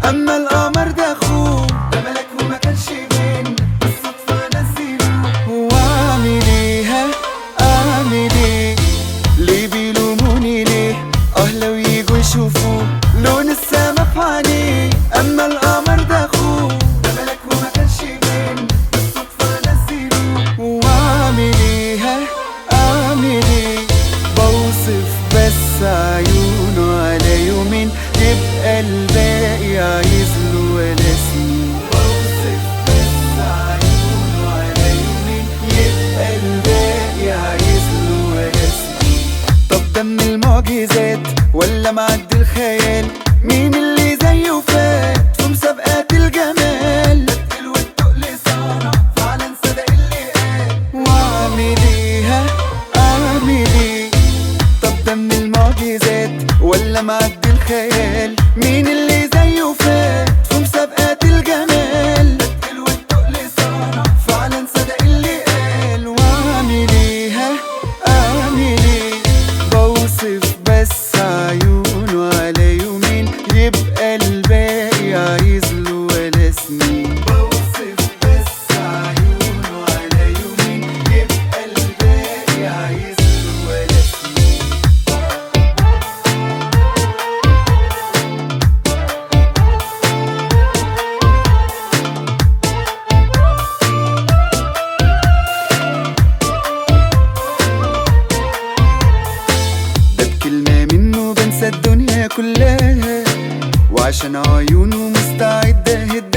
اما القمر ده اخوه ده ملك وما كانش بين بالصدفة نزلوه واعمل ايه ها اعمل ايه ليه بيلوموني ليه اه لو يجوا يشوفوا لون السما في عينيه اما القمر ده اخوه ده ملك وما كانش بين بالصدفة نزلوه واعمل ايه ها اعمل ايه بوصف بس عيونه على يومين يبقى الباقي عايز له ولا سنين بوصف بس عيونه على يومين يبقى الباقي عايز له ولا سنين طب ده من المعجزات ولا معدي الخيال مين اللي زيه فات في مسابقات الجمال التقل والتقل صار فعلا صدق اللي قال واعمل ايه ها اعمل ايه طب ده من المعجزات ولا معدي الخيال مين اللي زيه فات في مسابقات الجمال التقل والتقل صار فعلا صدق اللي قال واعمل ايه ها اعمل ايه بوصف بس عيونه على يومين يبقى الباقي عايز له ولا سنين بوصف بس عيونه على يومين يبقى الباقي عايز له ولا سنين ده بكلمة منه بنسى الدنيا كلها وعشان عيونه مستعد اهد